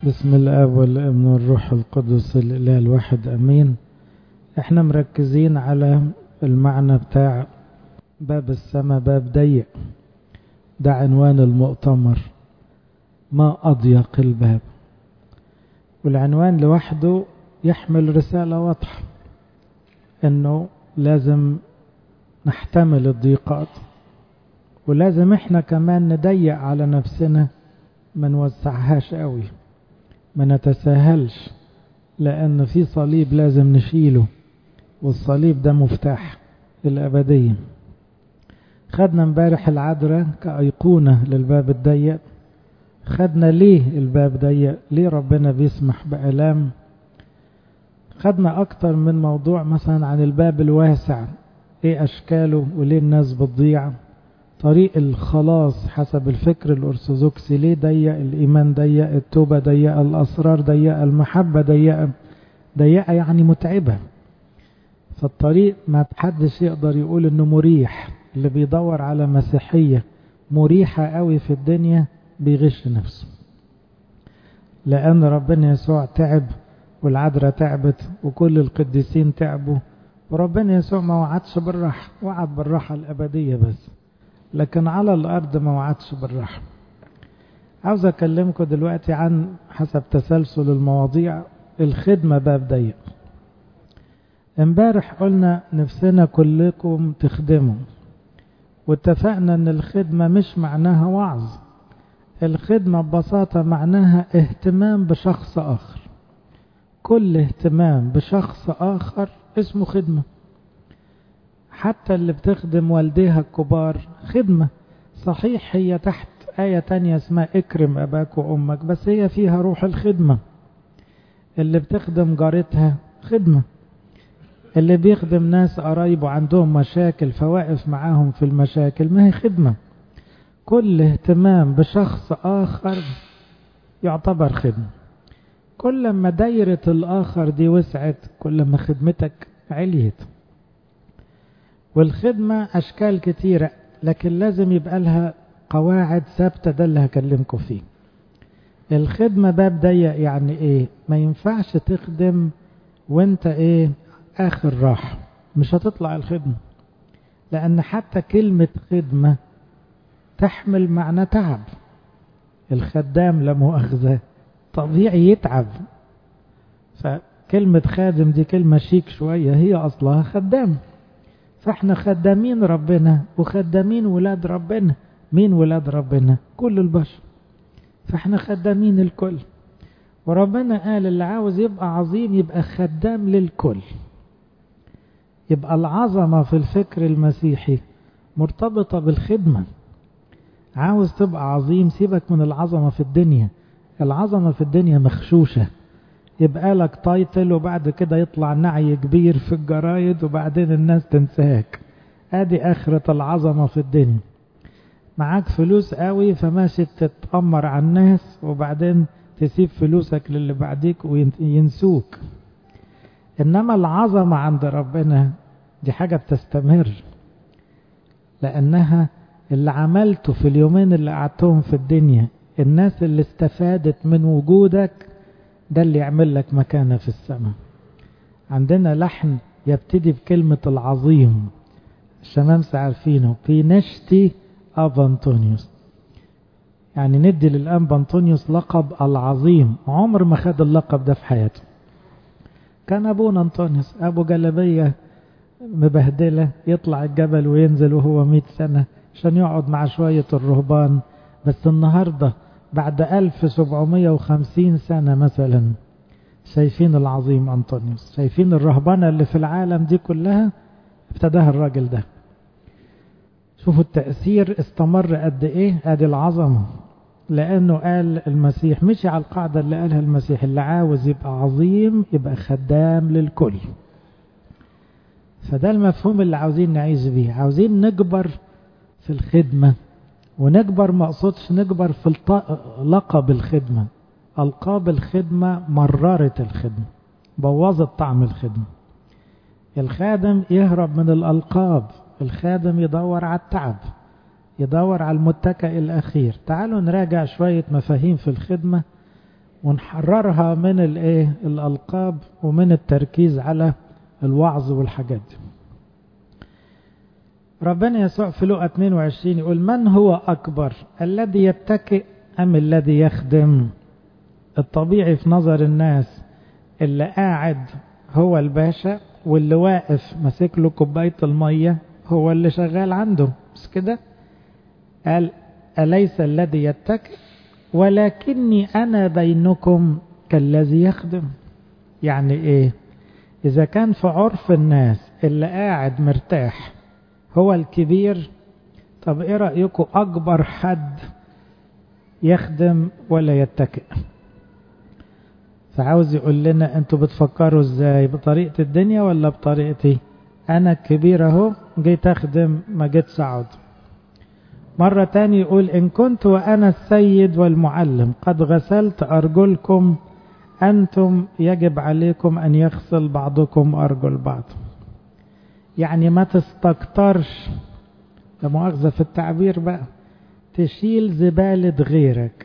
بسم الاب والابن والروح القدس الاله الواحد امين احنا مركزين على المعنى بتاع باب السماء باب ضيق ده عنوان المؤتمر ما اضيق الباب والعنوان لوحده يحمل رسالة واضحة انه لازم نحتمل الضيقات ولازم احنا كمان نضيق على نفسنا ما نوسعهاش قوي ما نتساهلش لان في صليب لازم نشيله والصليب ده مفتاح الابديه خدنا امبارح العذراء كأيقونة للباب الضيق خدنا ليه الباب ضيق ليه ربنا بيسمح بألام خدنا أكتر من موضوع مثلا عن الباب الواسع ايه أشكاله وليه الناس بتضيع طريق الخلاص حسب الفكر الأرثوذكسي ليه ضيق الإيمان ضيق التوبة ضيقة الأسرار ضيقة المحبة ضيقة ضيقة يعني متعبة فالطريق ما حدش يقدر يقول انه مريح اللي بيدور على مسيحية مريحة قوي في الدنيا بيغش نفسه لأن ربنا يسوع تعب والعذراء تعبت وكل القديسين تعبوا وربنا يسوع ما وعدش بالراحة وعد بالراحة الأبدية بس لكن على الأرض ما وعدش بالراحة عاوز أكلمكم دلوقتي عن حسب تسلسل المواضيع الخدمة باب ضيق امبارح قلنا نفسنا كلكم تخدموا واتفقنا ان الخدمة مش معناها وعظ الخدمة ببساطة معناها اهتمام بشخص آخر كل اهتمام بشخص آخر اسمه خدمة حتى اللي بتخدم والديها الكبار خدمة صحيح هي تحت آية تانية اسمها اكرم أباك وأمك بس هي فيها روح الخدمة اللي بتخدم جارتها خدمة اللي بيخدم ناس قرايبه عندهم مشاكل فواقف معاهم في المشاكل ما هي خدمة كل اهتمام بشخص آخر يعتبر خدمة كل ما دايرة الآخر دي وسعت كل ما خدمتك عليت والخدمة أشكال كتيرة لكن لازم يبقى لها قواعد ثابتة ده اللي هكلمكم فيه الخدمة باب ضيق يعني ايه ما ينفعش تخدم وانت ايه اخر راحة مش هتطلع الخدمة لان حتى كلمة خدمة تحمل معنى تعب الخدام لا مؤاخذة طبيعي يتعب فكلمة خادم دي كلمة شيك شوية هي اصلها خدام فاحنا خدامين ربنا وخدامين ولاد ربنا مين ولاد ربنا كل البشر فاحنا خدامين الكل وربنا قال اللي عاوز يبقى عظيم يبقى خدام للكل يبقى العظمة في الفكر المسيحي مرتبطة بالخدمة عاوز تبقى عظيم سيبك من العظمة في الدنيا العظمة في الدنيا مخشوشة يبقى لك تايتل وبعد كده يطلع نعي كبير في الجرايد وبعدين الناس تنساك ادي اخرة العظمة في الدنيا معاك فلوس قوي فماشي تتأمر على الناس وبعدين تسيب فلوسك للي بعديك وينسوك انما العظمة عند ربنا دي حاجة بتستمر لانها اللي عملته في اليومين اللي قعدتهم في الدنيا الناس اللي استفادت من وجودك ده اللي يعمل لك مكانة في السماء عندنا لحن يبتدي بكلمة العظيم الشمامسة عارفينه في نشتي أبا أنطونيوس يعني ندي للأنبا أنطونيوس لقب العظيم عمر ما خد اللقب ده في حياته كان أبونا أنطونيوس أبو جلبية مبهدلة يطلع الجبل وينزل وهو مئة سنة عشان يقعد مع شوية الرهبان بس النهاردة بعد 1750 سنة مثلا شايفين العظيم أنطونيوس شايفين الرهبنة اللي في العالم دي كلها ابتداها الراجل ده شوفوا التأثير استمر قد ايه ادي العظمة لانه قال المسيح مشي على القاعدة اللي قالها المسيح اللي عاوز يبقى عظيم يبقى خدام للكل فده المفهوم اللي عاوزين نعيش بيه عاوزين نكبر في الخدمة ونكبر ما اقصدش نكبر في لقب الخدمة القاب الخدمة مررت الخدمة بوظت طعم الخدمة الخادم يهرب من الألقاب الخادم يدور على التعب يدور على المتكئ الأخير تعالوا نراجع شوية مفاهيم في الخدمة ونحررها من الايه الالقاب ومن التركيز على الوعظ والحاجات دي ربنا يسوع في لقا 22 يقول من هو اكبر الذي يتكئ ام الذي يخدم الطبيعي في نظر الناس اللي قاعد هو الباشا واللي واقف ماسك له كوبايه الميه هو اللي شغال عنده بس كده قال أليس الذي يتكئ ولكني أنا بينكم كالذي يخدم يعني إيه إذا كان في عرف الناس اللي قاعد مرتاح هو الكبير طب إيه رأيكم أكبر حد يخدم ولا يتكئ فعاوز يقول لنا انتوا بتفكروا ازاي بطريقة الدنيا ولا بطريقتي انا الكبير اهو جيت اخدم ما جيت اقعد مرة تاني يقول إن كنت وأنا السيد والمعلم قد غسلت أرجلكم أنتم يجب عليكم أن يغسل بعضكم أرجل بعض يعني ما تستكترش ده مؤاخذة في التعبير بقى تشيل زبالة غيرك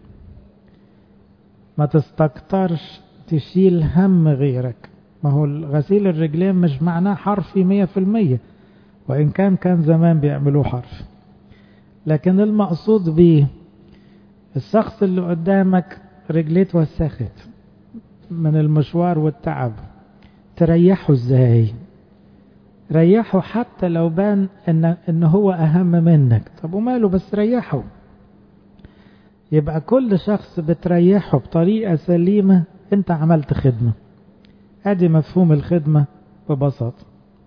ما تستكترش تشيل هم غيرك ما هو غسيل الرجلين مش معناه حرفي مية في المية وإن كان كان زمان بيعملوه حرفي لكن المقصود بيه الشخص اللي قدامك رجليه اتوسخت من المشوار والتعب تريحه ازاي ريحه حتى لو بان ان, إن هو اهم منك طب وماله بس ريحه يبقى كل شخص بتريحه بطريقة سليمة انت عملت خدمة ادي مفهوم الخدمة ببساطة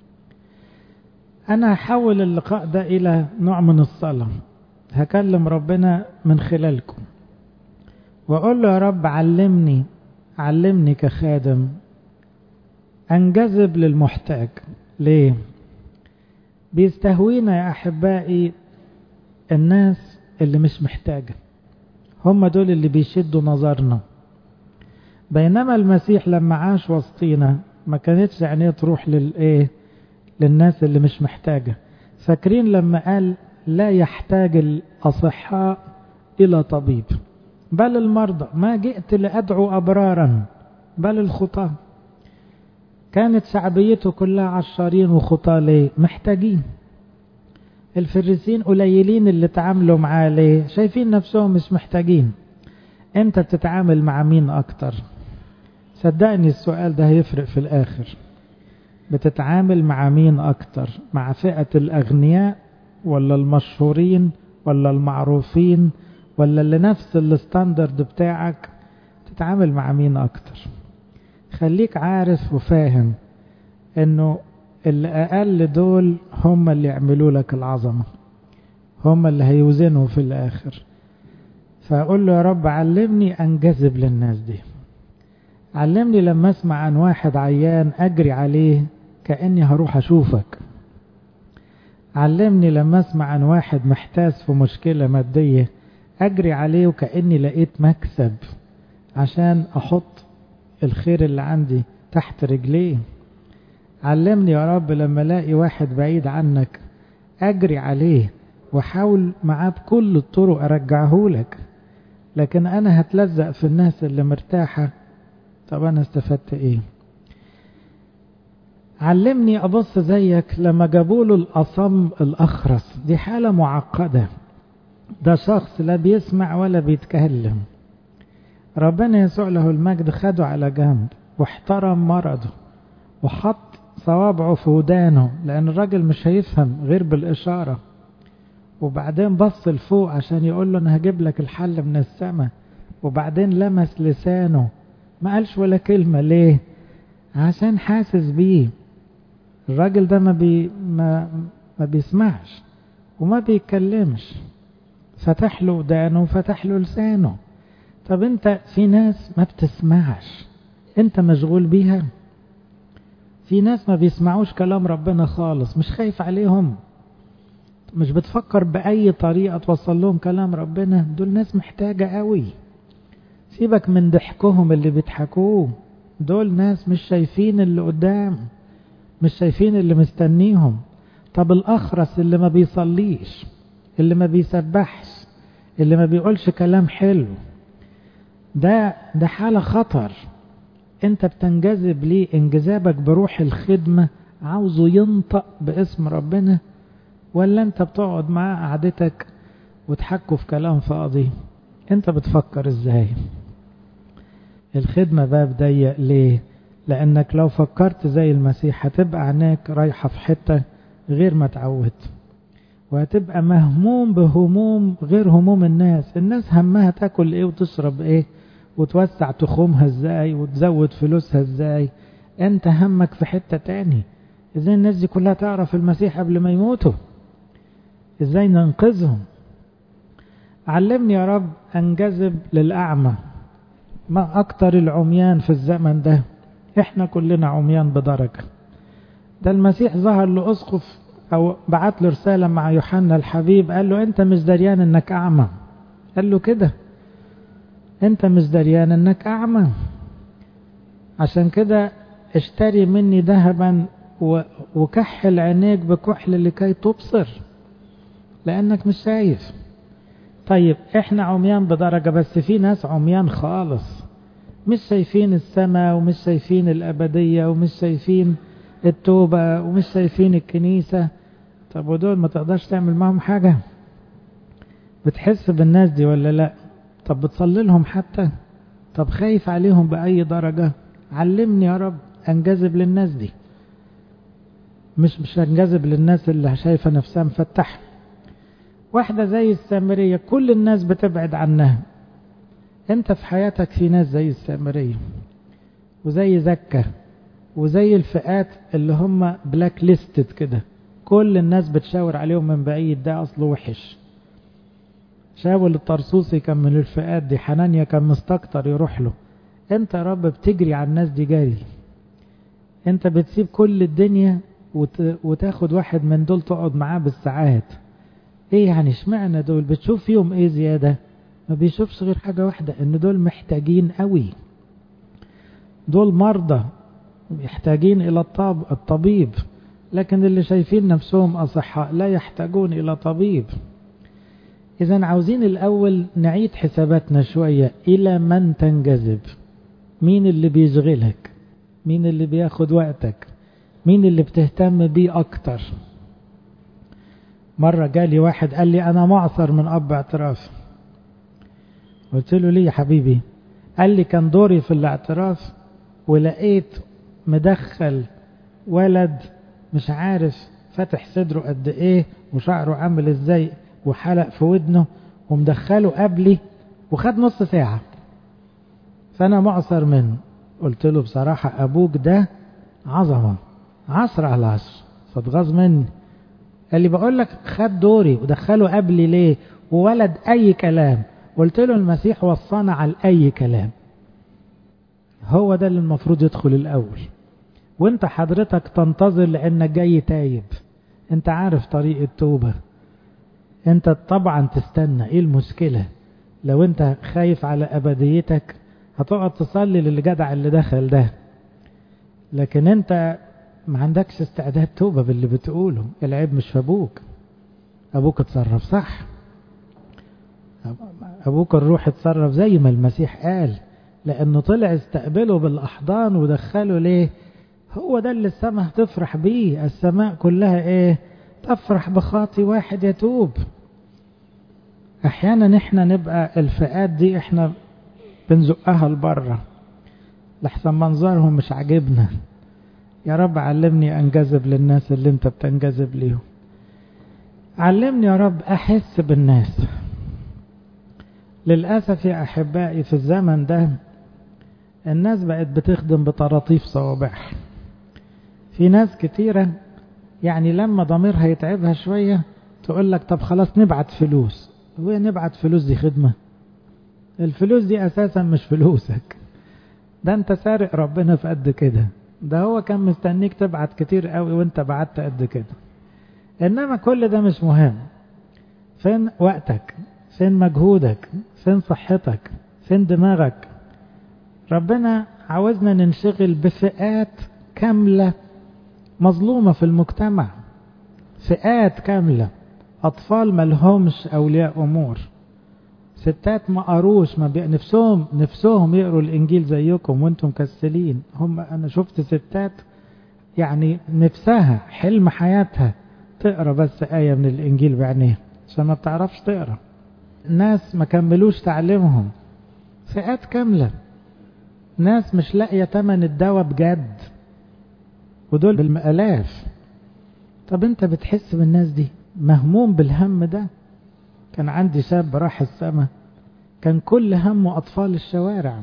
انا هحول اللقاء ده الى نوع من الصلاة هكلم ربنا من خلالكم واقول له يا رب علمني علمني كخادم انجذب للمحتاج ليه بيستهوينا يا احبائي الناس اللي مش محتاجه هم دول اللي بيشدوا نظرنا بينما المسيح لما عاش وسطينا ما كانتش عينيه تروح للايه للناس اللي مش محتاجه فاكرين لما قال لا يحتاج الاصحاء الى طبيب بل المرضى ما جئت لادعو ابرارا بل الخطاه كانت شعبيته كلها عشارين وخطاه ليه محتاجين الفريسين قليلين اللي تعاملوا معاه ليه شايفين نفسهم مش محتاجين انت بتتعامل مع مين اكتر صدقني السؤال ده هيفرق في الاخر بتتعامل مع مين اكتر مع فئة الاغنياء ولا المشهورين ولا المعروفين ولا اللي نفس الستاندرد بتاعك تتعامل مع مين اكتر خليك عارف وفاهم انه اللي اقل دول هم اللي يعملوا لك العظمة هم اللي هيوزنوا في الاخر فاقول له يا رب علمني انجذب للناس دي علمني لما اسمع عن واحد عيان اجري عليه كاني هروح اشوفك علمني لما اسمع عن واحد محتاس في مشكلة مادية اجري عليه وكاني لقيت مكسب عشان احط الخير اللي عندي تحت رجليه علمني يا رب لما الاقي واحد بعيد عنك اجري عليه واحاول معاه بكل الطرق ارجعه لك لكن انا هتلزق في الناس اللي مرتاحة طب انا استفدت ايه علمني ابص زيك لما جابوا له الاصم الاخرس دي حالة معقدة ده شخص لا بيسمع ولا بيتكلم ربنا يسوع له المجد خده على جنب واحترم مرضه وحط صوابعه في ودانه لأن الراجل مش هيفهم غير بالإشارة وبعدين بص لفوق عشان يقول له أنا هجيب لك الحل من السماء وبعدين لمس لسانه ما قالش ولا كلمة ليه عشان حاسس بيه الراجل ده ما, بي ما, ما بيسمعش وما بيتكلمش فتح له ودانه وفتح له لسانه طب انت في ناس ما بتسمعش انت مشغول بيها في ناس ما بيسمعوش كلام ربنا خالص مش خايف عليهم مش بتفكر بأي طريقة توصل لهم كلام ربنا دول ناس محتاجة قوي سيبك من ضحكهم اللي بيضحكوه دول ناس مش شايفين اللي قدام مش شايفين اللي مستنيهم طب الأخرس اللي ما بيصليش اللي ما بيسبحش اللي ما بيقولش كلام حلو ده ده حالة خطر انت بتنجذب ليه انجذابك بروح الخدمة عاوزه ينطق باسم ربنا ولا انت بتقعد معاه قعدتك وتحكوا في كلام فاضي انت بتفكر ازاي الخدمة باب ضيق ليه لانك لو فكرت زي المسيح هتبقى عينيك رايحة في حتة غير ما تعودت وهتبقى مهموم بهموم غير هموم الناس الناس همها تاكل ايه وتشرب ايه وتوسع تخومها ازاي وتزود فلوسها ازاي انت همك في حتة تاني ازاي الناس دي كلها تعرف المسيح قبل ما يموتوا ازاي ننقذهم علمني يا رب انجذب للأعمى ما أكتر العميان في الزمن ده احنا كلنا عميان بدرجة ده المسيح ظهر لأسقف أو بعت له رسالة مع يوحنا الحبيب قال له أنت مش دريان أنك أعمى قال له كده أنت مش دريان أنك أعمى عشان كده اشتري مني ذهبا وكحل عينيك بكحل لكي تبصر لأنك مش شايف طيب احنا عميان بدرجة بس في ناس عميان خالص مش شايفين السماء ومش شايفين الأبدية ومش شايفين التوبة ومش شايفين الكنيسة طب ودول ما تقدرش تعمل معهم حاجة بتحس بالناس دي ولا لا طب بتصلي لهم حتى طب خايف عليهم بأي درجة علمني يا رب انجذب للناس دي مش مش انجذب للناس اللي شايفة نفسها مفتحة واحدة زي السامرية كل الناس بتبعد عنها انت في حياتك في ناس زي السامرية وزي زكة وزي الفئات اللي هم بلاك ليستد كده كل الناس بتشاور عليهم من بعيد ده اصله وحش شاول الطرسوسي كان من الفئات دي حنانيا كان مستكتر يروح له انت يا رب بتجري على الناس دي جري انت بتسيب كل الدنيا وت... وتاخد واحد من دول تقعد معاه بالساعات ايه يعني اشمعنى دول بتشوف فيهم ايه زيادة ما بيشوفش غير حاجة واحدة ان دول محتاجين قوي دول مرضى محتاجين الى الطب... الطبيب لكن اللي شايفين نفسهم اصحاء لا يحتاجون الى طبيب اذا عاوزين الاول نعيد حساباتنا شوية الى من تنجذب مين اللي بيشغلك مين اللي بياخد وقتك مين اللي بتهتم بيه اكتر مرة جالي واحد قال لي أنا معصر من أب اعتراف قلت له ليه يا حبيبي قال لي كان دوري في الاعتراف ولقيت مدخل ولد مش عارف فاتح صدره قد ايه وشعره عامل ازاي وحلق في ودنه ومدخله قبلي وخد نص ساعة فأنا معصر منه قلت له بصراحة أبوك ده عظمة عصر على عصر فاتغاظ مني قال لي بقول لك خد دوري ودخله قبلي ليه وولد اي كلام قلت له المسيح وصانا على اي كلام هو ده اللي المفروض يدخل الاول وانت حضرتك تنتظر لانك جاي تايب انت عارف طريق التوبة انت طبعا تستنى ايه المشكلة لو انت خايف على ابديتك هتقعد تصلي للجدع اللي دخل ده لكن انت ما عندكش استعداد توبة باللي بتقوله العيب مش في أبوك أبوك اتصرف صح أبوك الروح اتصرف زي ما المسيح قال لأنه طلع استقبله بالأحضان ودخله ليه هو ده اللي السماء تفرح بيه السماء كلها ايه تفرح بخاطي واحد يتوب احيانا احنا نبقى الفئات دي احنا بنزقها لبره لحسن منظرهم مش عاجبنا يا رب علمني انجذب للناس اللي انت بتنجذب ليهم علمني يا رب احس بالناس للأسف يا أحبائي في الزمن ده الناس بقت بتخدم بطراطيف صوابعها في ناس كتيرة يعني لما ضميرها يتعبها شوية تقول لك طب خلاص نبعت فلوس هو نبعت فلوس دي خدمة الفلوس دي أساسا مش فلوسك ده انت سارق ربنا في قد كده ده هو كان مستنيك تبعت كتير قوي وانت بعت قد كده انما كل ده مش مهم فين وقتك فين مجهودك فين صحتك فين دماغك ربنا عاوزنا ننشغل بفئات كاملة مظلومة في المجتمع فئات كاملة أطفال ملهمش أولياء أمور ستات ما قروش ما بي... نفسهم نفسهم يقروا الانجيل زيكم وانتم مكسلين هم انا شفت ستات يعني نفسها حلم حياتها تقرا بس آية من الانجيل بعينيها عشان ما بتعرفش تقرا ناس ما كملوش تعليمهم فئات كاملة ناس مش لاقية تمن الدواء بجد ودول بالمآلاف طب انت بتحس بالناس دي مهموم بالهم ده كان عندي شاب راح السما كان كل همه أطفال الشوارع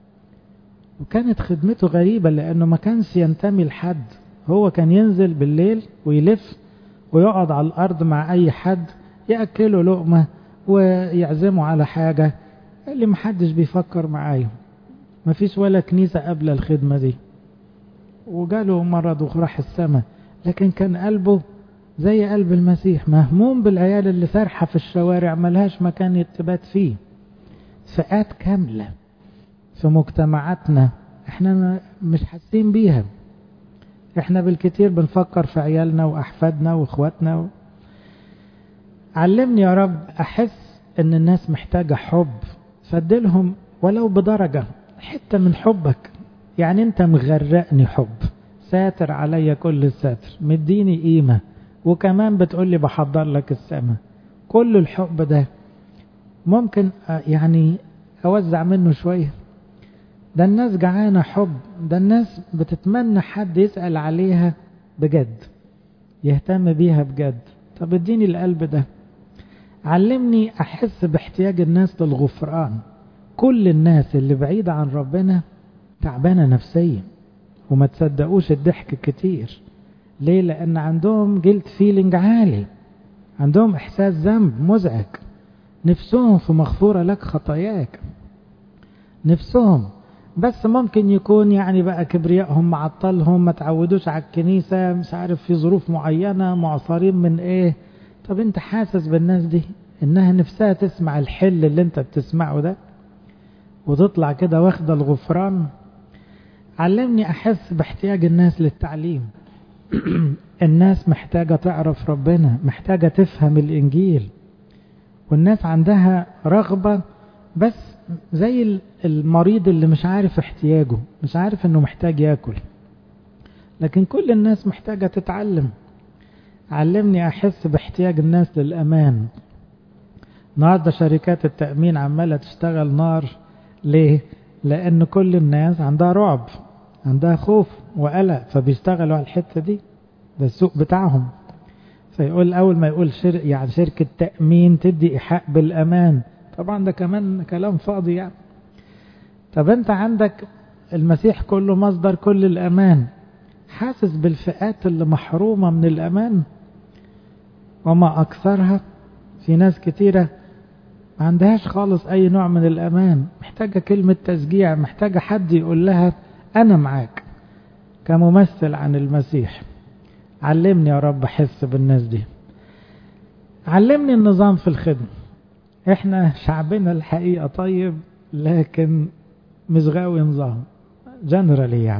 وكانت خدمته غريبة لأنه ما كانش ينتمي لحد هو كان ينزل بالليل ويلف ويقعد على الأرض مع أي حد يأكله لقمة ويعزمه على حاجة اللي محدش بيفكر معايا مفيش ولا كنيسة قبل الخدمة دي وجاله مرض وراح السما لكن كان قلبه زي قلب المسيح مهموم بالعيال اللي سارحة في الشوارع ملهاش مكان يتبات فيه فئات كاملة في مجتمعاتنا احنا مش حاسين بيها احنا بالكتير بنفكر في عيالنا واحفادنا واخواتنا و... علمني يا رب احس ان الناس محتاجة حب فادلهم ولو بدرجة حتة من حبك يعني انت مغرقني حب ساتر عليا كل الساتر مديني قيمة وكمان بتقول لي بحضر لك السماء كل الحب ده ممكن يعني اوزع منه شوية ده الناس جعانة حب ده الناس بتتمنى حد يسأل عليها بجد يهتم بيها بجد طب اديني القلب ده علمني احس باحتياج الناس للغفران كل الناس اللي بعيدة عن ربنا تعبانة نفسيا وما تصدقوش الضحك كتير ليه لان عندهم جلد فيلينج عالي عندهم احساس ذنب مزعج نفسهم في مغفورة لك خطاياك نفسهم بس ممكن يكون يعني بقى كبريائهم معطلهم ما تعودوش على الكنيسة مش عارف في ظروف معينة معصرين من ايه طب انت حاسس بالناس دي انها نفسها تسمع الحل اللي انت بتسمعه ده وتطلع كده واخدة الغفران علمني احس باحتياج الناس للتعليم الناس محتاجة تعرف ربنا محتاجة تفهم الانجيل والناس عندها رغبة بس زي المريض اللي مش عارف احتياجه مش عارف انه محتاج ياكل لكن كل الناس محتاجة تتعلم علمني احس باحتياج الناس للامان النهارده شركات التأمين عمالة تشتغل نار ليه؟ لأن كل الناس عندها رعب عندها خوف وقلق فبيشتغلوا على الحتة دي ده السوق بتاعهم فيقول أول ما يقول شر يعني شركة تأمين تدي إيحاء بالأمان طبعا ده كمان كلام فاضي يعني طب أنت عندك المسيح كله مصدر كل الأمان حاسس بالفئات اللي محرومة من الأمان وما أكثرها في ناس كتيرة ما عندهاش خالص أي نوع من الأمان محتاجة كلمة تشجيع محتاجة حد يقول لها أنا معاك كممثل عن المسيح علمني يا رب أحس بالناس دي علمني النظام في الخدمة احنا شعبنا الحقيقة طيب لكن مش غاوي نظام جنرالي يعني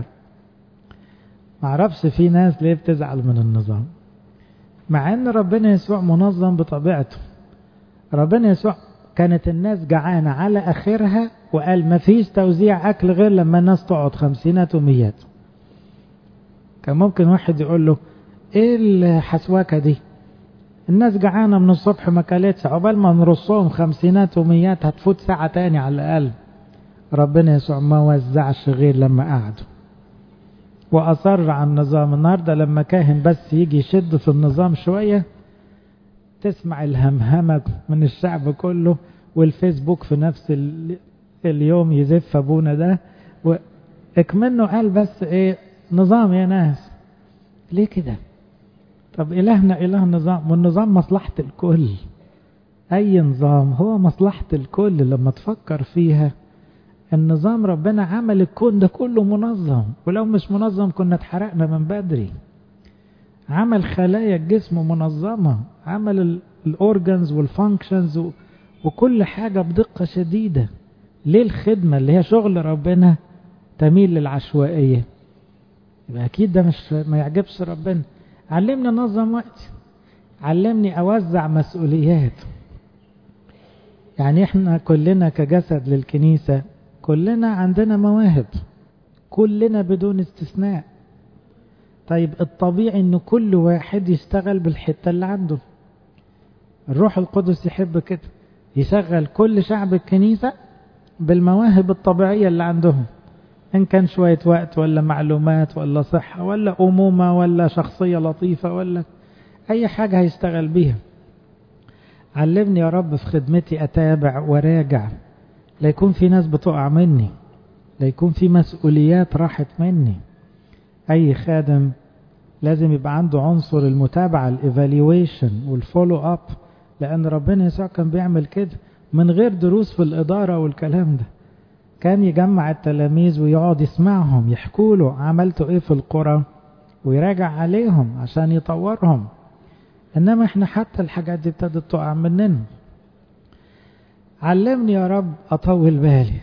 معرفش في ناس ليه بتزعل من النظام مع ان ربنا يسوع منظم بطبيعته ربنا يسوع كانت الناس جعانة على اخرها وقال ما فيش توزيع اكل غير لما الناس تقعد خمسينات وميات كان ممكن واحد يقول له ايه الحسواكة دي الناس جعانة من الصبح ما كلتش عقبال ما نرصهم خمسينات وميات هتفوت ساعة تاني على الأقل ربنا يسوع ما وزعش غير لما قعدوا وأصر على النظام النهاردة لما كاهن بس يجي يشد في النظام شوية تسمع الهمهمة من الشعب كله والفيسبوك في نفس اليوم يزف أبونا ده واكمنه قال بس ايه نظام يا ناس ليه كده طب إلهنا إله النظام والنظام مصلحة الكل أي نظام هو مصلحة الكل لما تفكر فيها النظام ربنا عمل الكون ده كله منظم ولو مش منظم كنا اتحرقنا من بدري عمل خلايا الجسم منظمة عمل الأورجنز والفانكشنز وكل حاجة بدقة شديدة ليه الخدمة اللي هي شغل ربنا تميل للعشوائية يبقى أكيد ده مش ما يعجبش ربنا علمني انظم وقتي علمني اوزع مسؤوليات يعني احنا كلنا كجسد للكنيسة كلنا عندنا مواهب كلنا بدون استثناء طيب الطبيعي ان كل واحد يشتغل بالحتة اللي عنده الروح القدس يحب كده يشغل كل شعب الكنيسة بالمواهب الطبيعية اللي عندهم إن كان شوية وقت ولا معلومات ولا صحة ولا أمومة ولا شخصية لطيفة ولا أي حاجة هيشتغل بيها علمني يا رب في خدمتي أتابع وراجع لا يكون في ناس بتقع مني لا يكون في مسؤوليات راحت مني أي خادم لازم يبقى عنده عنصر المتابعة الايفالويشن والفولو اب لأن ربنا يسوع كان بيعمل كده من غير دروس في الإدارة والكلام ده كان يجمع التلاميذ ويقعد يسمعهم يحكوا له عملتوا ايه في القرى ويراجع عليهم عشان يطورهم انما احنا حتى الحاجات دي ابتدت تقع مننا علمني يا رب اطول بالي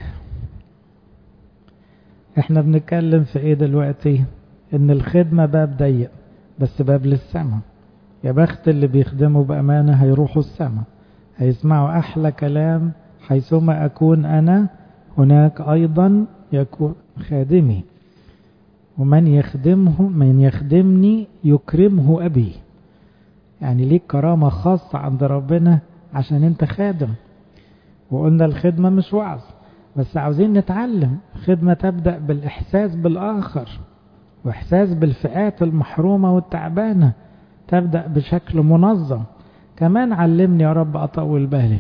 احنا بنتكلم في ايه دلوقتي ان الخدمة باب ضيق بس باب للسماء يا بخت اللي بيخدموا بأمانة هيروحوا السماء هيسمعوا أحلى كلام حيثما أكون أنا هناك أيضا يكون خادمي ومن يخدمه من يخدمني يكرمه أبي يعني ليك كرامة خاصة عند ربنا عشان انت خادم وقلنا الخدمة مش وعظ بس عاوزين نتعلم خدمة تبدأ بالإحساس بالآخر وإحساس بالفئات المحرومة والتعبانة تبدأ بشكل منظم كمان علمني يا رب أطول بالي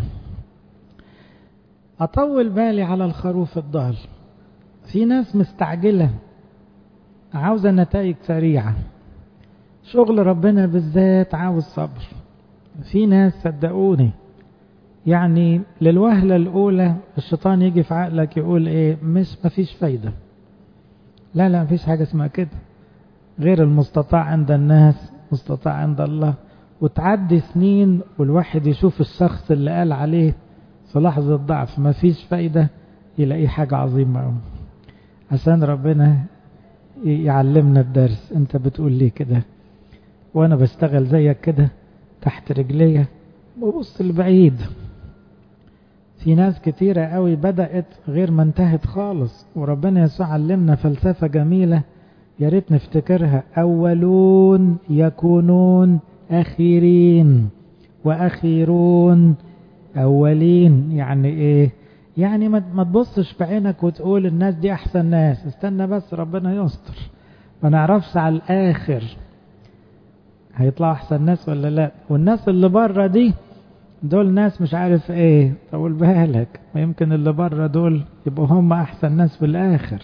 أطول بالي على الخروف الضال في ناس مستعجلة عاوزة نتائج سريعة شغل ربنا بالذات عاوز صبر في ناس صدقوني يعني للوهلة الأولى الشيطان يجي في عقلك يقول إيه مش مفيش فايدة لا لا مفيش حاجة اسمها كده غير المستطاع عند الناس مستطاع عند الله وتعدي سنين والواحد يشوف الشخص اللي قال عليه في لحظة ضعف مفيش فايدة يلاقيه حاجة عظيمة أوي عشان ربنا يعلمنا الدرس انت بتقول لي كده وانا بشتغل زيك كده تحت رجليا ببص لبعيد في ناس كتيرة قوي بدأت غير ما انتهت خالص وربنا يسوع علمنا فلسفة جميلة يا ريت نفتكرها أولون يكونون أخيرين وأخيرون أولين يعني إيه يعني ما تبصش في عينك وتقول الناس دي أحسن ناس استنى بس ربنا يستر ما نعرفش على الآخر هيطلعوا أحسن ناس ولا لا والناس اللي بره دي دول ناس مش عارف ايه طول بالك ما يمكن اللي بره دول يبقوا هم احسن ناس في الاخر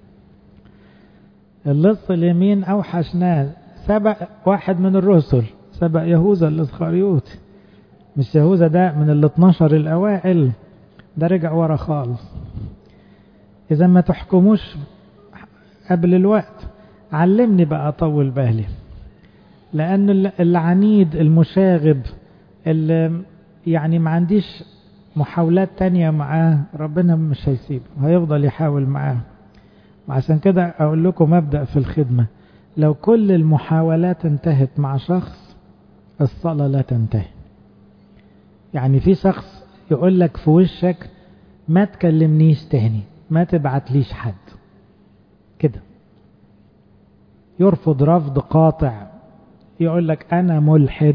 اللص اليمين اوحش ناس سبق واحد من الرسل سبق يهوذا الاسخريوطي مش يهوذا ده من ال 12 الاوائل ده رجع ورا خالص اذا ما تحكموش قبل الوقت علمني بقى اطول بالي لان العنيد المشاغب اللي يعني ما عنديش محاولات تانية معاه ربنا مش هيسيبه هيفضل يحاول معاه وعشان كده أقول لكم مبدأ في الخدمة لو كل المحاولات انتهت مع شخص الصلاة لا تنتهي يعني في شخص يقول لك في وشك ما تكلمنيش تاني ما تبعتليش حد كده يرفض رفض قاطع يقول لك أنا ملحد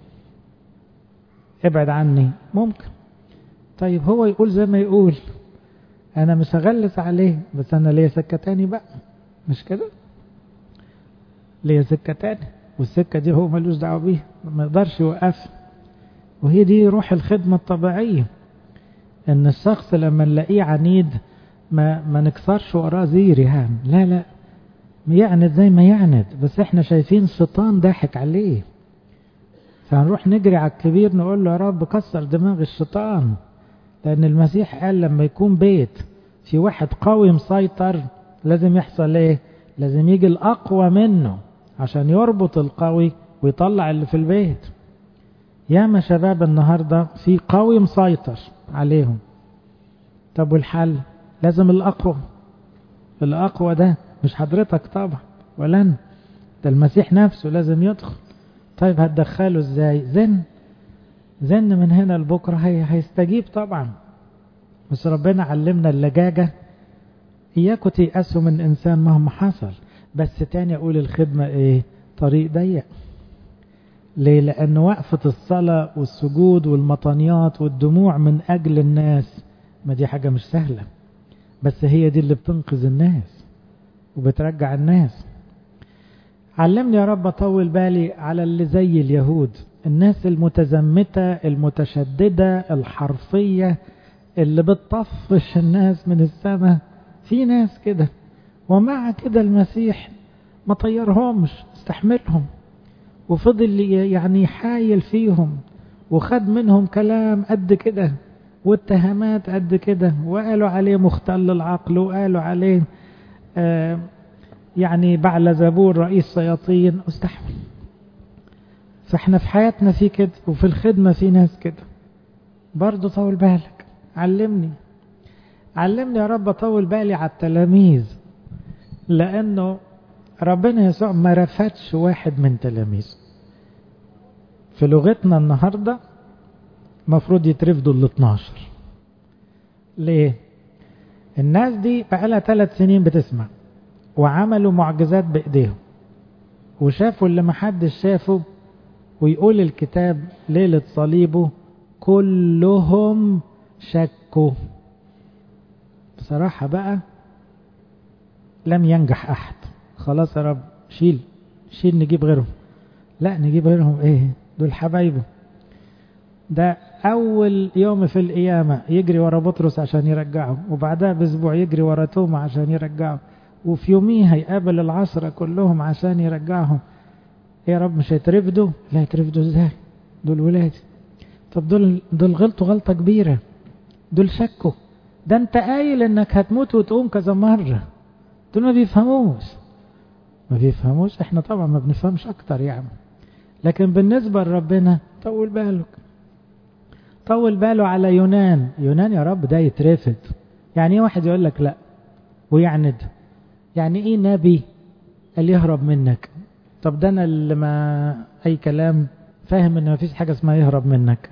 ابعد عني ممكن طيب هو يقول زي ما يقول انا مش هغلس عليه بس انا ليا سكة تاني بقى مش كده ليا سكة تاني والسكة دي هو ملوش دعوة بيها ما يقدرش يوقفها وهي دي روح الخدمة الطبيعية ان الشخص لما نلاقيه عنيد ما ما نكسرش وراه زير يعني لا لا يعند زي ما يعند بس احنا شايفين الشيطان ضاحك عليه فهنروح نجري على الكبير نقول له يا رب كسر دماغ الشيطان لأن المسيح قال لما يكون بيت في واحد قوي مسيطر لازم يحصل ايه لازم يجي الأقوى منه عشان يربط القوي ويطلع اللي في البيت ياما شباب النهاردة في قوي مسيطر عليهم طب والحل لازم الأقوى الأقوى ده مش حضرتك طبعا ولا أنا ده المسيح نفسه لازم يدخل طيب هتدخله ازاي زن زن من هنا لبكرة هي هيستجيب طبعا بس ربنا علمنا اللجاجة إياكوا تيأسوا من إنسان مهما حصل بس تاني أقول الخدمة إيه طريق ضيق ليه لأن وقفة الصلاة والسجود والمطانيات والدموع من أجل الناس ما دي حاجة مش سهلة بس هي دي اللي بتنقذ الناس وبترجع الناس علمني يا رب أطول بالي على اللي زي اليهود الناس المتزمتة المتشددة الحرفية اللي بتطفش الناس من السماء في ناس كده ومع كده المسيح ما طيرهمش استحملهم وفضل يعني يحايل فيهم وخد منهم كلام قد كده واتهامات قد كده وقالوا عليه مختل العقل وقالوا عليه آه يعني بعل زبور رئيس شياطين استحمل فاحنا في حياتنا في كده وفي الخدمة في ناس كده برضه طول بالك علمني علمني يا رب طول بالي على التلاميذ لأنه ربنا يسوع ما رفضش واحد من تلاميذه في لغتنا النهاردة مفروض يترفضوا ال 12 ليه الناس دي بقالها ثلاث سنين بتسمع وعملوا معجزات بإيديهم وشافوا اللي محدش شافه ويقول الكتاب ليلة صليبه كلهم شكوا بصراحة بقى لم ينجح أحد خلاص يا رب شيل شيل نجيب غيرهم لا نجيب غيرهم ايه دول حبايبه ده أول يوم في القيامة يجري ورا بطرس عشان يرجعه وبعدها بأسبوع يجري ورا توما عشان يرجعه وفي يوميها يقابل العشرة كلهم عشان يرجعهم يا رب مش هيترفدوا لا يترفدوا ازاي دول ولادي طب دول دول غلطوا غلطة كبيرة دول شكوا ده انت قايل انك هتموت وتقوم كذا مرة دول ما بيفهموش ما بيفهموش احنا طبعا ما بنفهمش اكتر يعني لكن بالنسبة لربنا طول بالك طول باله على يونان يونان يا رب ده يترفد يعني ايه واحد يقول لك لا ويعند يعني ايه نبي قال يهرب منك طب ده انا اللي ما اي كلام فاهم ان ما فيش حاجة اسمها يهرب منك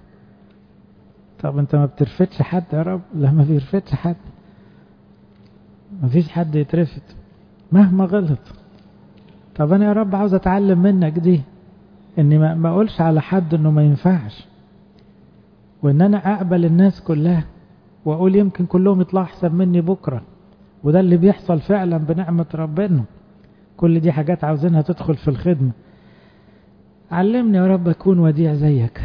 طب انت ما بترفدش حد يا رب لا ما بيرفدش حد ما فيش حد يترفد مهما غلط طب انا يا رب عاوز اتعلم منك دي اني ما اقولش على حد انه ما ينفعش وان انا اقبل الناس كلها واقول يمكن كلهم يطلعوا احسن مني بكره وده اللي بيحصل فعلا بنعمة ربنا كل دي حاجات عاوزينها تدخل في الخدمة علمني يا رب أكون وديع زيك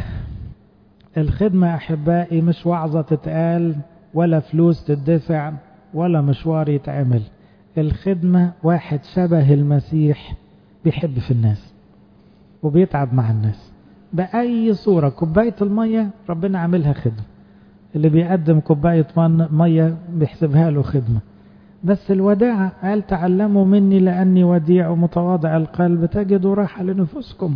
الخدمة أحبائي مش وعظة تتقال ولا فلوس تدفع ولا مشوار يتعمل الخدمة واحد شبه المسيح بيحب في الناس وبيتعب مع الناس بأي صورة كوباية المية ربنا عاملها خدمة اللي بيقدم كوباية مية بيحسبها له خدمة بس الوداع قال تعلموا مني لأني وديع ومتواضع القلب تجدوا راحة لنفوسكم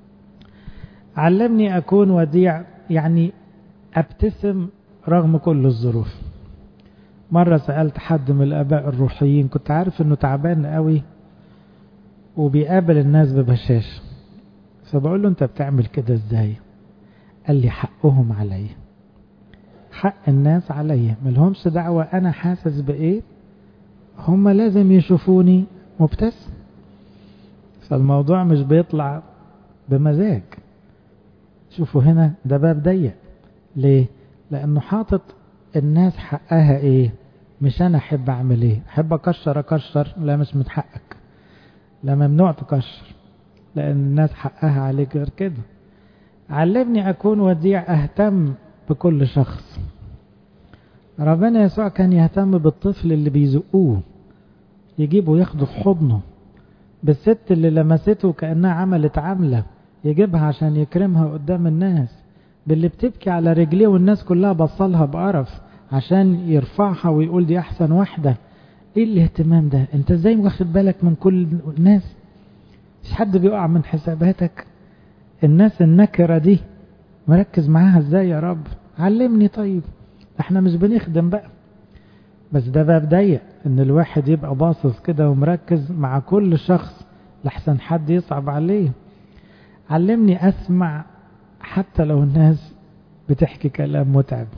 علمني أكون وديع يعني أبتسم رغم كل الظروف مرة سألت حد من الآباء الروحيين كنت عارف أنه تعبان قوي وبيقابل الناس ببشاش فبقول له أنت بتعمل كده إزاي قال لي حقهم عليا حق الناس عليا ملهمش دعوة أنا حاسس بإيه هم لازم يشوفوني مبتسم فالموضوع مش بيطلع بمزاج شوفوا هنا ده باب ضيق ليه لانه حاطط الناس حقها ايه مش انا احب اعمل ايه احب اكشر اكشر لا مش من حقك لا ممنوع تكشر لان الناس حقها عليك غير كده علمني اكون وديع اهتم بكل شخص ربنا يسوع كان يهتم بالطفل اللي بيزقوه يجيبه ياخده في حضنه بالست اللي لمسته كأنها عملت عملة يجيبها عشان يكرمها قدام الناس باللي بتبكي على رجليه والناس كلها بصلها بقرف عشان يرفعها ويقول دي أحسن واحدة ايه الاهتمام ده انت ازاي واخد بالك من كل الناس مش حد بيقع من حساباتك الناس النكرة دي مركز معاها ازاي يا رب علمني طيب احنا مش بنخدم بقى بس ده باب ضيق ان الواحد يبقى باصص كده ومركز مع كل شخص لحسن حد يصعب عليه علمني اسمع حتى لو الناس بتحكي كلام متعب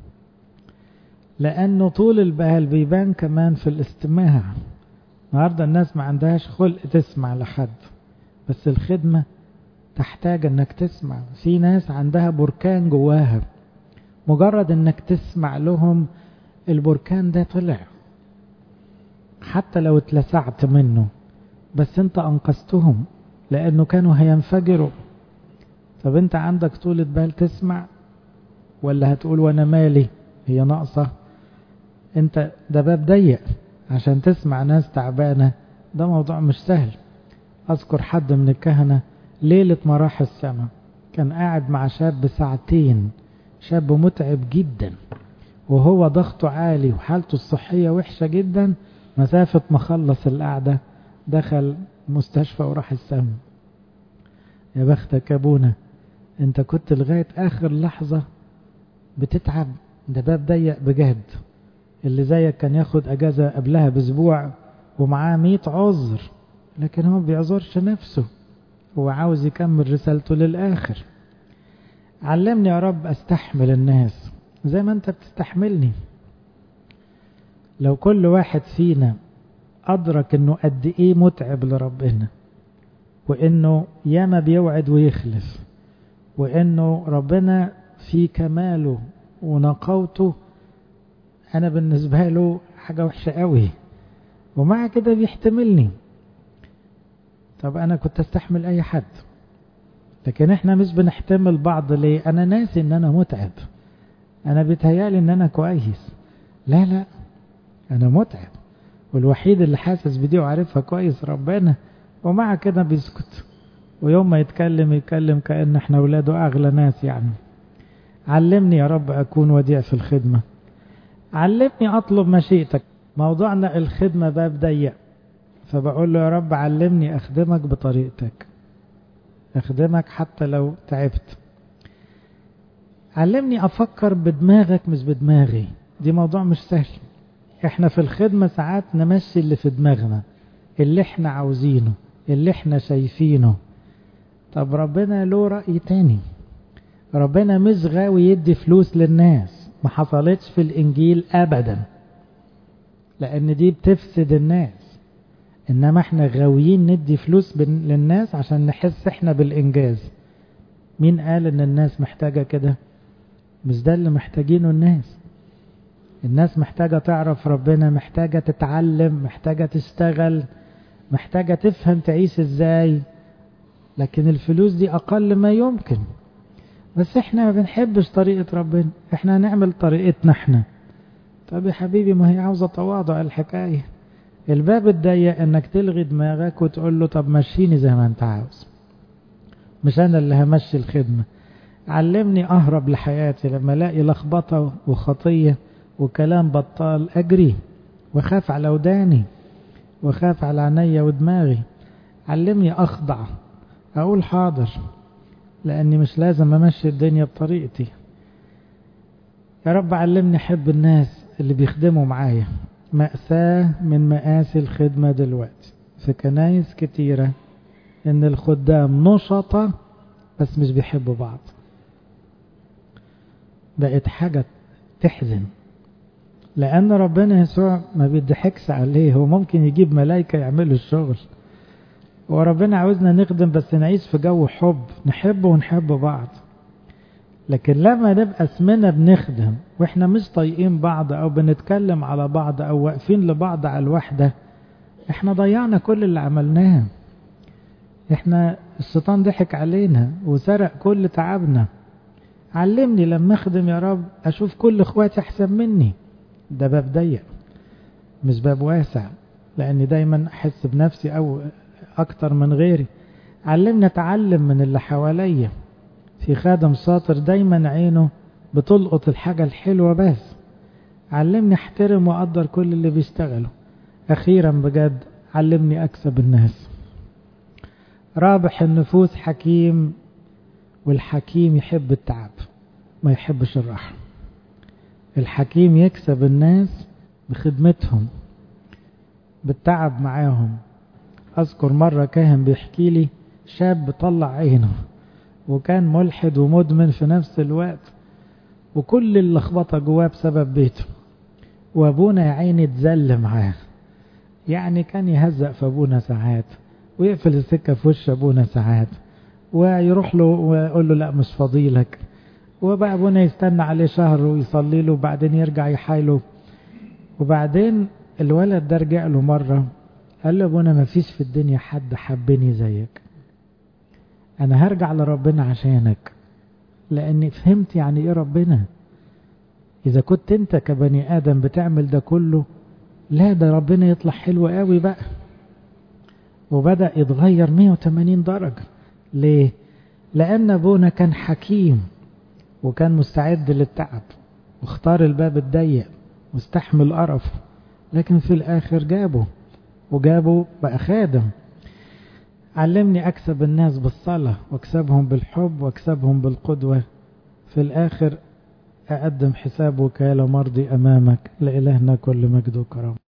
لأنه طول البال بيبان كمان في الاستماع النهاردة الناس ما عندهاش خلق تسمع لحد بس الخدمة تحتاج انك تسمع في ناس عندها بركان جواها مجرد انك تسمع لهم البركان ده طلع حتى لو اتلسعت منه بس انت انقذتهم لانه كانوا هينفجروا طب انت عندك طولة بال تسمع ولا هتقول وانا مالي هي ناقصة انت ده باب ضيق عشان تسمع ناس تعبانة ده موضوع مش سهل اذكر حد من الكهنة ليلة ما راح السماء كان قاعد مع شاب ساعتين شاب متعب جدا وهو ضغطه عالي وحالته الصحية وحشة جدا مسافة ما خلص القعدة دخل مستشفى وراح السماء يا بختك يا ابونا انت كنت لغاية اخر لحظة بتتعب ده باب ضيق بجد اللي زيك كان ياخد اجازة قبلها باسبوع ومعاه مية عذر لكن هو بيعذرش نفسه هو عاوز يكمل رسالته للآخر علمني يا رب استحمل الناس زي ما انت بتستحملني لو كل واحد فينا أدرك انه قد ايه متعب لربنا وانه ياما بيوعد ويخلف وانه ربنا في كماله ونقاوته انا بالنسبة له حاجة وحشة قوي ومع كده بيحتملني طب انا كنت استحمل اي حد لكن احنا مش بنحتمل بعض ليه انا ناسي ان انا متعب انا بيتهيالي ان انا كويس لا لا انا متعب والوحيد اللي حاسس بدي وعارفها كويس ربنا ومع كده بيسكت ويوم ما يتكلم يتكلم كأن احنا اولاده اغلى ناس يعني علمني يا رب اكون وديع في الخدمة علمني اطلب مشيئتك موضوعنا الخدمة باب ضيق فبقول له يا رب علمني أخدمك بطريقتك أخدمك حتى لو تعبت علمني أفكر بدماغك مش بدماغي دي موضوع مش سهل احنا في الخدمة ساعات نمشي اللي في دماغنا اللي احنا عاوزينه اللي احنا شايفينه طب ربنا له رأي تاني ربنا مش غاوي يدي فلوس للناس ما حصلتش في الإنجيل أبدا لأن دي بتفسد الناس إنما احنا غاويين ندي فلوس للناس عشان نحس احنا بالإنجاز مين قال إن الناس محتاجة كده مش ده اللي محتاجينه الناس الناس محتاجة تعرف ربنا محتاجة تتعلم محتاجة تشتغل محتاجة تفهم تعيش ازاي لكن الفلوس دي أقل ما يمكن بس احنا ما بنحبش طريقة ربنا احنا هنعمل طريقتنا احنا طب يا حبيبي ما هي عاوزة تواضع الحكاية الباب الضيق انك تلغي دماغك وتقول له طب مشيني زي ما انت عاوز مش انا اللي همشي الخدمة علمني اهرب لحياتي لما الاقي لخبطة وخطية وكلام بطال اجري وخاف على وداني وخاف على عينيا ودماغي علمني اخضع اقول حاضر لاني مش لازم امشي الدنيا بطريقتي يا رب علمني احب الناس اللي بيخدموا معايا مأساة من مآسي الخدمة دلوقتي في كنايس كتيرة ان الخدام نشطة بس مش بيحبوا بعض بقت حاجة تحزن لأن ربنا يسوع ما بيضحكش عليه هو ممكن يجيب ملايكة يعملوا الشغل وربنا عاوزنا نخدم بس نعيش في جو حب نحب ونحب بعض لكن لما نبقى اسمنا بنخدم واحنا مش طايقين بعض او بنتكلم على بعض او واقفين لبعض على الوحدة احنا ضيعنا كل اللي عملناه احنا الشيطان ضحك علينا وسرق كل تعبنا علمني لما اخدم يا رب اشوف كل اخواتي احسن مني ده باب ضيق مش باب واسع لاني دايما احس بنفسي او اكتر من غيري علمني اتعلم من اللي حواليا في خادم شاطر دايما عينه بتلقط الحاجة الحلوة بس علمني احترم واقدر كل اللي بيشتغلوا اخيرا بجد علمني اكسب الناس رابح النفوس حكيم والحكيم يحب التعب ما يحبش الراحة الحكيم يكسب الناس بخدمتهم بالتعب معاهم أذكر مرة كاهن بيحكي لي شاب طلع عينه وكان ملحد ومدمن في نفس الوقت وكل اللخبطة جواه بسبب بيته وابونا يا عيني اتذل معاه يعني كان يهزق في ابونا ساعات ويقفل السكة في وش ابونا ساعات ويروح له ويقول له لا مش فضيلك وبقى ابونا يستنى عليه شهر ويصلي له وبعدين يرجع يحايله وبعدين الولد ده رجع له مرة قال له ابونا ما فيش في الدنيا حد حبني زيك انا هرجع لربنا عشانك لاني فهمت يعني ايه ربنا اذا كنت انت كبني ادم بتعمل ده كله لا ده ربنا يطلع حلو قوي بقى وبدأ يتغير 180 درجة ليه لان ابونا كان حكيم وكان مستعد للتعب واختار الباب الضيق واستحمل قرفه لكن في الاخر جابه وجابه بقى خادم علمني اكسب الناس بالصلاة واكسبهم بالحب واكسبهم بالقدوة في الاخر اقدم حساب وكالة مرضي امامك لالهنا كل مجد وكرم